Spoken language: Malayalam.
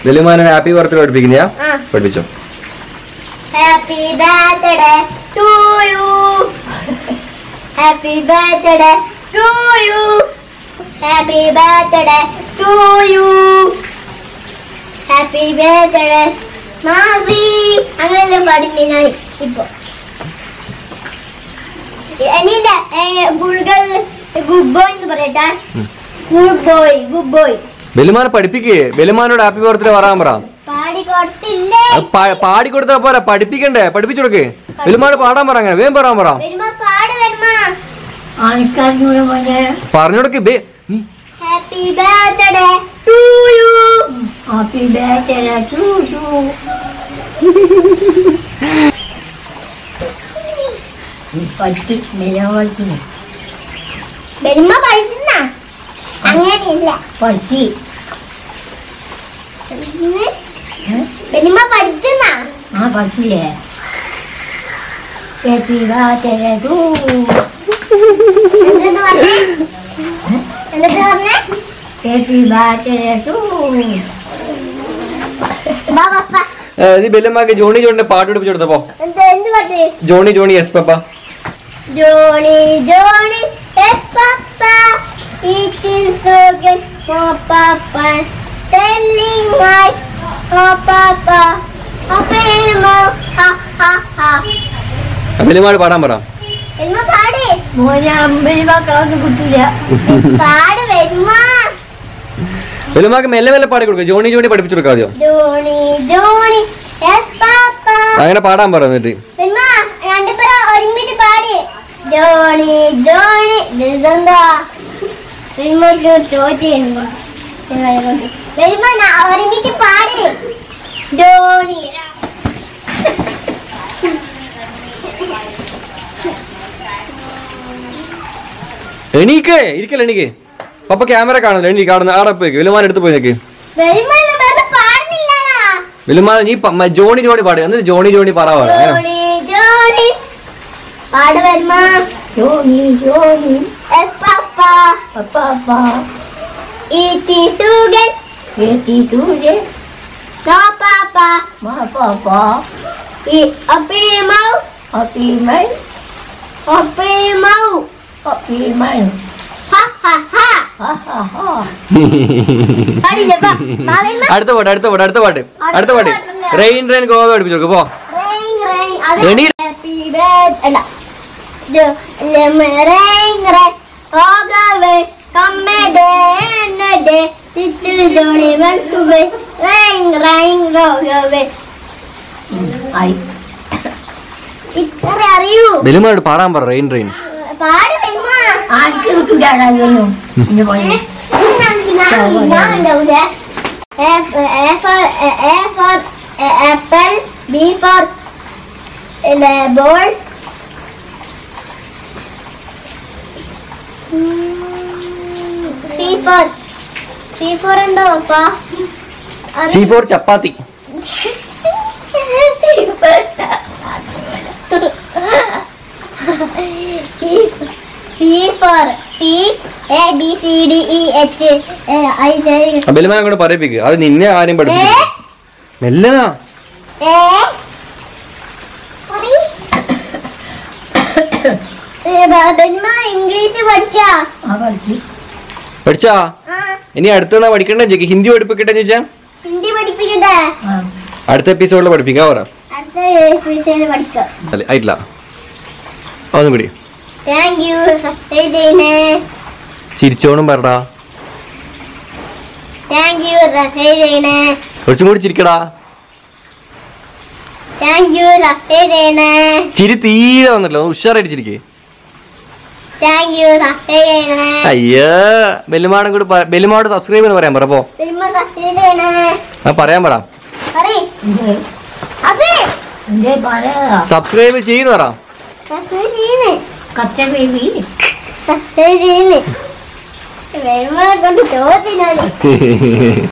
വെല്ലുമാനെ ഹാപ്പി ബർത്ത്ഡേ പഠിപ്പിക്കുന്നയാ ആ പഠിപ്പിച്ചോ happy birthday to you happy birthday to you happy birthday to you happy birthday മാസി അങ്ങനെല്ലാം പാടുന്നേ ഞാൻ ഇപ്പൊ എനില്ല ഗുഡ്ഗൾ ഗുഡ് ബോയ് എന്ന് പറയട്ടെ ഉം. ഗുഡ് ബോയ് ഗുഡ് ബോയ് വെല്ലുമാനെ പഠിപ്പിക്കേ വെല്ലുമാനോട് ഹാപ്പി ബർത്ത്ഡേ പറയാൻ പറ പാടി കൊടുത്തില്ലേ അത് പാ- പാടി കൊടുത്താ പോരാ പഠിപ്പിക്കണ്ടേ പഠിപ്പിച്ചു കൊടുക്ക് വെല്ലുമാനോട് പാടാൻ പറ അങ്ങനെ വേഗം പറയാൻ പറ വരുമ്പോ പാട് വരുമ്പോ ആൾക്കാരുടെ മോനെ പറഞ്ഞു കൊടുക്ക് ബേ നീ happy birthday to you happy birthday to you പഠിച്ച് നിലവാഴ്ച വരുമ്പോ പഠിക്കുന്ന അങ്ങനെയില്ല പഠിച്ച് പഠിക്കുന്നെ? വരുമ്പോ പഠിക്കുന്ന ആ പഠിച്ചില്ലേ ഹാപ്പി ബർത്ത്ഡേ ടു എന്തെന്ന് പറഞ്ഞേ എന്തൊക്കെ പറഞ്ഞേ ഹാപ്പി ബർത്ത്ഡേ ടു ബാ പപ്പ ഏ, നീ വെല്ലുമാക്ക് ജോണി ജോണിന്റെ പാട്ട് പഠിപ്പിച്ചു കൊടുത്തപ്പോ എന്ത് എന്ത് പാട്ട് Johnny Johnny yes papa Johnny Johnny yes papa eating sugar no papa telling my മോ പപ്പ അപ്പേമോ ഹ ഹ ഹ വെല്ലുമാട് പാടാൻ പറ വരുമ്പോ പാട് മോനെ അമ്പത് ക്ലാസ് കിട്ടില്ല പാട് വരുമ്പോ വെല്ലുമാക്ക് മെല്ലെ മെല്ലെ പാടി കൊടുക്കുക ജോണി ജോണി പഠിപ്പിച്ചു കൊടുക്കാം ആദ്യം ജോണി ജോണി എസ് പപ്പ അങ്ങനെ പാടാൻ പറ എന്നിട്ട് വരുമ്പോ രണ്ടുപേരും ഒരുമിച്ച് പാടി ജോണി ജോണി ഇതെന്താ വരുമ്പോക്ക് തോറ്റിരുന്നു വരുമ്പോ ന- ഒരുമിച്ച് പാടി ജോണി എണീക്കേ ഇരിക്കല്ല എണീക്ക് പപ്പ ക്യാമറ കാണുന്നില്ല എണീ കാണുന്ന ആടെ പോയി വെല്ലുമാൻ എടുത്ത് പോയി നിൽക്ക് വരുമ്പോ എന്നെ വെറുതെ പാടുന്നില്ല വെല്ലുമാൻ നീ പ- മ- ജോണി ജോണി പാടുക എന്നിട്ട് ജോണി ജോണി പറ പറ അങ്ങനെ ജോണി ജോണി പാട് വരുമ്പോ Johnny Johnny yes papa papa ഈറ്റി sugar happy today no papa മാ പാപ്പ ഈ അപ്പിമൗ ഹാപ്പി മൈ അപ്പിമൗ ഹാപ്പി മൈ ഹ ഹ ഹ ഹാ ഹാ ഹാ പാടില്ലേ പാ പാടുമ്പോ അടുത്ത പാട്ട് അടുത്ത പാട്ട് അടുത്ത പാട്ട് അടുത്ത പാട്ട് റെയിൻ റെയിൻ ഗോവ പഠിപ്പിച്ചു കൊടുക്ക് പോ Rain, rain, അത് എണീ. happy birthday അല്ല ഇത് lemon, rain, rain, all the way, come a day and a day, little Johnny went away, rain, rain, roll away. ആയി ഇത്ര അറിയൂ വെല്ലുമാനോട് പാടാൻ പറ റെയിൻ റെയിൻ പാട് വരുമ്പോ ആർക്ക് കിട്ടൂടാടാ എന്റെ പോലെ ഞാൻ ഉണ്ടാവൂലേ A for A for A for apple, B for ball. C for C for എന്താ papa C for chapati C for C A B C D E H I J വെല്ലുമാനെ കൊണ്ട് പറയിപ്പിക്ക് അത് നിന്നെ ആരും പഠിപ്പിച്ചു ഏ? മെല്ലനാ ഏ പറയ്. ഏ, ബാബന്മ ഇംഗ്ലീഷ് പഠിച്ചാ ആ പഠിച്ച് പഠിച്ചാ ആ ഇനി അടുത്ത പഠിക്കണ്ടേ ചോദിക്കും ഹിന്ദി പഠിപ്പിക്കട്ടെ ചോദിച്ചാ ഹിന്ദി പഠിപ്പിക്കട്ടെ ആ അടുത്ത എപ്പിസോഡിൽ പഠിപ്പിക്കാം പറ അടുത്ത വിഷയം പഠിക്കാം അല്ലേ ആയിട്ടില്ല ഒന്നും കൂടി താങ്ക് യു സബ്സ്ക്രൈബ് ചെയ്യണേ ചിരിച്ചോണും പറടാ താങ്ക് യു സബ്സ്ക്രൈബ് ചെയ്യണേ കുറച്ചും കൂടി ചിരിക്കടാ താങ്ക് യു സബ്സ്ക്രൈബ് ചെയ്യണേ ചിരി തീരെ വന്നിട്ടില്ല ഒന്ന് ഉഷാറായിട്ട് ചിരിക്കേ താങ്ക് യു സബ്സ്ക്രൈബ് ചെയ്യണേ അയ്യോ ബെല്ലുമാടും കൂടി പ- ബെല്ലുമാട് സബ്സ്ക്രൈബ് എന്ന് പറയാൻ പറ പോ വരുമ്പോ സബ്സ്ക്രൈബ് ചെയ്യണേ ആ പറയാൻ പറ പറയ് എന്തേ അത് എന്തേ പറയാ സബ്സ്ക്രൈബ് ചെയ്യുന്ന പറ സബ്സ്ക്രൈബ് ചെയ്യുന്നേ കച്ച ബേബി സബ്സ്ക്രൈബ് ചെയ്യുന്നേ വരുമ്പോ കൊണ്ട് ചോദ്യം